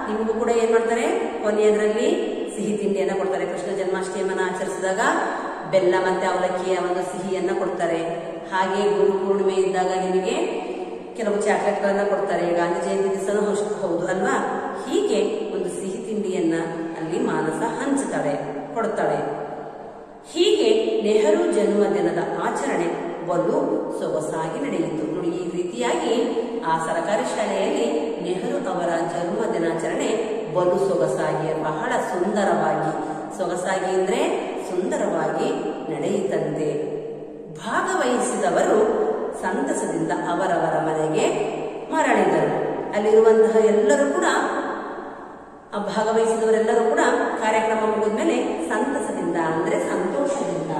ನಿಮಗೂ ಕೂಡ ಏನ್ ಮಾಡ್ತಾರೆ ಕೊನೆಯದರಲ್ಲಿ ಸಿಹಿ ತಿಂಡಿಯನ್ನ ಕೊಡ್ತಾರೆ ಕೃಷ್ಣ ಜನ್ಮಾಷ್ಟಮಿಯನ್ನ ಆಚರಿಸಿದಾಗ ಬೆಲ್ಲ ಮತ್ತೆ ಅವಲಕ್ಕಿಯ ಒಂದು ಸಿಹಿಯನ್ನ ಕೊಡ್ತಾರೆ ಹಾಗೆ ಗುರು ಪೂರ್ಣಿಮೆ ಇದ್ದಾಗ ನಿಮಗೆ ಕೆಲವು ಚಾಕ್ಲೇಟ್ಗಳನ್ನ ಕೊಡ್ತಾರೆ ಗಾಂಧಿ ಜಯಂತಿ ದಿವಸನೂ ಅಷ್ಟು ಹೌದು ಅಲ್ವಾ ಹೀಗೆ ಒಂದು ಸಿಹಿ ತಿಂಡಿಯನ್ನ ಅಲ್ಲಿ ಮಾನಸ ಹಂಚುತ್ತಾಳೆ ಕೊಡ್ತಾಳೆ ಹೀಗೆ ನೆಹರು ಜನ್ಮದಿನದ ಆಚರಣೆ ಬಲು ಸೊಗಸಾಗಿ ನಡೆಯಿತು ನೋಡಿ ಈ ರೀತಿಯಾಗಿ ಆ ಸರಕಾರಿ ಶಾಲೆಯಲ್ಲಿ ನೆಹರು ಅವರ ಜನ್ಮ ದಿನಾಚರಣೆ ಬಲು ಸೊಗಸಾಗಿ ಬಹಳ ಸುಂದರವಾಗಿ ಸೊಗಸಾಗಿ ಅಂದ್ರೆ ಸುಂದರವಾಗಿ ನಡೆಯಿತಂತೆ ಭಾಗವಹಿಸಿದವರು ಸಂತಸದಿಂದ ಅವರವರ ಮನೆಗೆ ಮರಳಿದರು ಅಲ್ಲಿರುವಂತಹ ಎಲ್ಲರೂ ಕೂಡ ಆ ಭಾಗವಹಿಸಿದವರೆಲ್ಲರೂ ಕೂಡ ಕಾರ್ಯಕ್ರಮ ಮುಗಿದ್ಮೇಲೆ ಸಂತಸದಿಂದ ಅಂದ್ರೆ ಸಂತೋಷದಿಂದ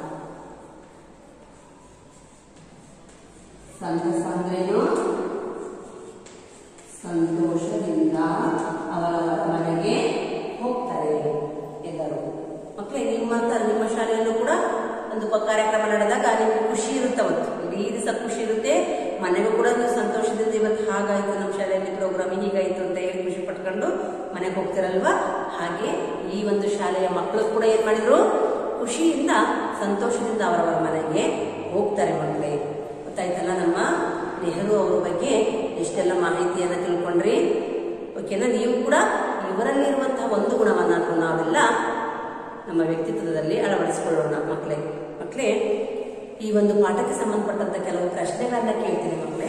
ಸಂತಸ ಅಂದ್ರೇನು ಸಂತೋಷದಿಂದ ಅವರವರ ಮನೆಗೆ ಹೋಗ್ತಾರೆ ಎಲ್ಲರೂ ಮಕ್ಕಳೇ ನಿಮ್ಮ ತ- ನಿಮ್ಮ ಶಾಲೆಯಲ್ಲೂ ಕೂಡ ಒಂದು ಪ- ಕಾರ್ಯಕ್ರಮ ನಡೆದಾಗ ನಿಮ್ಗೆ ಖುಷಿ ಇರುತ್ತೆ ಅವತ್ತು ಇಡೀ ದಿವಸ ಖುಷಿ ಇರುತ್ತೆ ಮನೆಗೂ ಕೂಡ ನೀವು ಸಂತೋಷದಿಂದ ಇವತ್ತು ಹಾಗಾಯ್ತು ನಮ್ಮ ಶಾಲೆಯಲ್ಲಿ ಪ್ರೋಗ್ರಾಮ್ ಹೀಗಾಯ್ತು ಅಂತ ಹೇಳಿ ಖುಷಿ ಪಟ್ಕೊಂಡು ಮನೆಗೆ ಹೋಗ್ತಿರಲ್ವಾ ಹಾಗೆ ಈ ಒಂದು ಶಾಲೆಯ ಮಕ್ಕಳು ಕೂಡ ಏನ್ ಮಾಡಿದ್ರು ಖುಷಿಯಿಂದ ಸಂತೋಷದಿಂದ ಅವರವರ ಮನೆಗೆ ಹೋಗ್ತಾರೆ ಮಕ್ಕಳೇ ಗೊತ್ತಾಯ್ತಲ್ಲ ನಮ್ಮ ನೆಹರು ಅವರ ಬಗ್ಗೆ ಎಷ್ಟೆಲ್ಲ ಮಾಹಿತಿಯನ್ನ ತಿಳ್ಕೊಂಡ್ರಿ ಓಕೆನಾ ನೀವು ಕೂಡ ಇವರಲ್ಲಿರುವಂತಹ ಒಂದು ಗುಣವನ್ನಾದ್ರೂ ನಾವೆಲ್ಲ ನಮ್ಮ ವ್ಯಕ್ತಿತ್ವದಲ್ಲಿ ಅಳವಡಿಸಿಕೊಳ್ಳೋಣ ಮಕ್ಕಳೇ ಮಕ್ಕಳೇ ಈ ಒಂದು ಪಾಠಕ್ಕೆ ಸಂಬಂಧಪಟ್ಟಂತ ಕೆಲವು ಪ್ರಶ್ನೆಗಳನ್ನ ಕೇಳ್ತೀನಿ ಮಕ್ಕಳೇ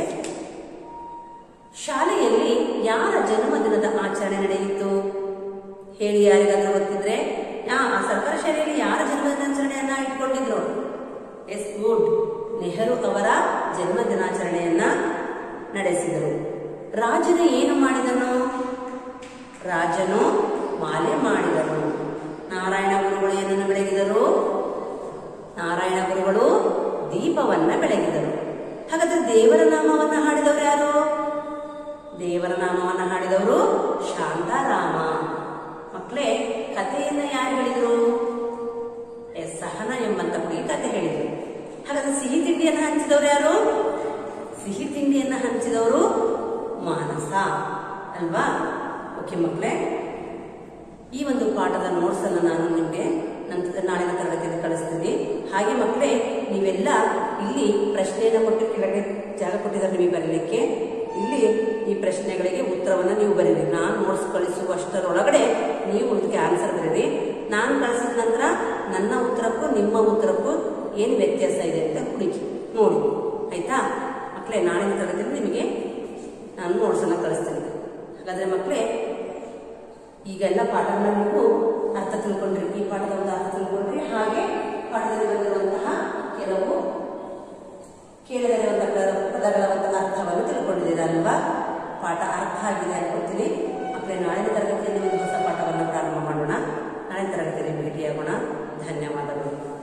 ಶಾಲೆಯಲ್ಲಿ ಯಾರ ಜನ್ಮದಿನದ ಆಚರಣೆ ನಡೆಯಿತು ಹೇಳಿ ಯಾರಿಗಾದ್ರೂ ಗೊತ್ತಿದ್ರೆ ಆ ಆ ಸರ್ಕಾರಿ ಶಾಲೆಯಲ್ಲಿ ಯಾರ ಜನ್ಮದಿನಾಚರಣೆಯನ್ನ ಇಟ್ಕೊಂಡಿದ್ರು ಎಸ್ ಗುಡ್ ನೆಹರು ಅವರ ಜನ್ಮ ದಿನಾಚರಣೆಯನ್ನ ನಡೆಸಿದರು ರಾಜನು ಏನು ಮಾಡಿದನು ರಾಜನು ಮಾಲೆ ಮಾಡಿದನು ನಾರಾಯಣ ಗುರುಗಳು ಏನನ್ನು ಬೆಳಗಿದರು ನಾರಾಯಣ ಗುರುಗಳು ದೀಪವನ್ನ ಬೆಳಗಿದರು ಹಾಗಾದ್ರೆ ದೇವರ ನಾಮವನ್ನ ಹಾಡಿದವರು ಯಾರು ದೇವರ ನಾಮವನ್ನ ಹಾಡಿದವರು ಶಾಂತಾರಾಮ ಮಕ್ಕಳೇ ಕಥೆಯನ್ನ ಯಾರು ಹೇಳಿದ್ರು ಎಸ್ ಸಹನ ಎಂಬಂತ ಹುಡುಗಿ ಕತೆ ಹೇಳಿದ್ರು ಹಾಗಾದ್ರೆ ಸಿಹಿ ತಿಂಡಿಯನ್ನ ಹಂಚಿದವರು ಯಾರು ಸಿಹಿ ತಿಂಡಿಯನ್ನ ಹಂಚಿದವರು ಮಾನಸ ಅಲ್ವಾ ಓಕೆ ಮಕ್ಕಳೇ ಈ ಒಂದು ಪಾಠದ ನೋಟ್ಸ್ ಅನ್ನು ನಾನು ನಿಮಗೆ ನಂತರ ನಾಳಿನ ತರಗತಿಯಲ್ಲಿ ಕಳಿಸ್ತೀನಿ ಹಾಗೆ ಮಕ್ಕಳೇ ನೀವೆಲ್ಲ ಇಲ್ಲಿ ಪ್ರಶ್ನೆಯನ್ನು ಕೊಟ್ಟು ಕೆಳಗೆ ಜಾಗ ಕೊಟ್ಟಿದ್ದಾರೆ ನಿಮಗೆ ಬರೀಲಿಕ್ಕೆ ಇಲ್ಲಿ ಈ ಪ್ರಶ್ನೆಗಳಿಗೆ ಉತ್ತರವನ್ನು ನೀವು ಬರೀರಿ ನಾನು ನೋಟ್ಸ್ ಕಳಿಸುವಷ್ಟರೊಳಗಡೆ ನೀವು ಇದಕ್ಕೆ ಆನ್ಸರ್ ಬರೀರಿ ನಾನು ಕಳಿಸಿದ ನಂತರ ನನ್ನ ಉತ್ತರಕ್ಕೂ ನಿಮ್ಮ ಉತ್ತರಕ್ಕೂ ಏನು ವ್ಯತ್ಯಾಸ ಇದೆ ಅಂತ ಹುಡುಕಿ ನೋಡಿ ಆಯ್ತಾ ಮಕ್ಕಳೇ ನಾಳಿನ ತರಗತಿಯಲ್ಲಿ ನಿಮಗೆ ನಾನು ನೋಟ್ಸನ್ನು ಕಳಿಸ್ತೀನಿ ಹಾಗಾದ್ರೆ ಮಕ್ಕಳೇ ಈಗೆಲ್ಲ ಪಾಠಗಳನ್ನ ನೀವು ಅರ್ಥ ತಿಳ್ಕೊಂಡ್ರಿ ಈ ಪಾಠದ ಒಂದು ಅರ್ಥ ತಿಳ್ಕೊಂಡ್ರಿ ಹಾಗೆ ಪಾಠದಲ್ಲಿ ಬಂದಿರುವಂತಹ ಕೆಲವು ಕೇಳದಿರುವಂತಹ ಪದಗಳ ಒಂದು ಅರ್ಥವನ್ನು ತಿಳ್ಕೊಂಡಿದ್ದೀರಲ್ವಾ ಪಾಠ ಅರ್ಥ ಆಗಿದೆ ಅನ್ಕೊಳ್ತೀನಿ ಮಕ್ಕಳೇ ನಾಳಿನ ತರಗತಿಯಲ್ಲಿ ಒಂದು ಹೊಸ ಪಾಠವನ್ನು ಪ್ರಾರಂಭ ಮಾಡೋಣ ನಾಳಿನ ತರಗತಿಯಲ್ಲಿ ಭೇಟಿಯಾಗೋಣ ಧನ್ಯವಾದಗಳು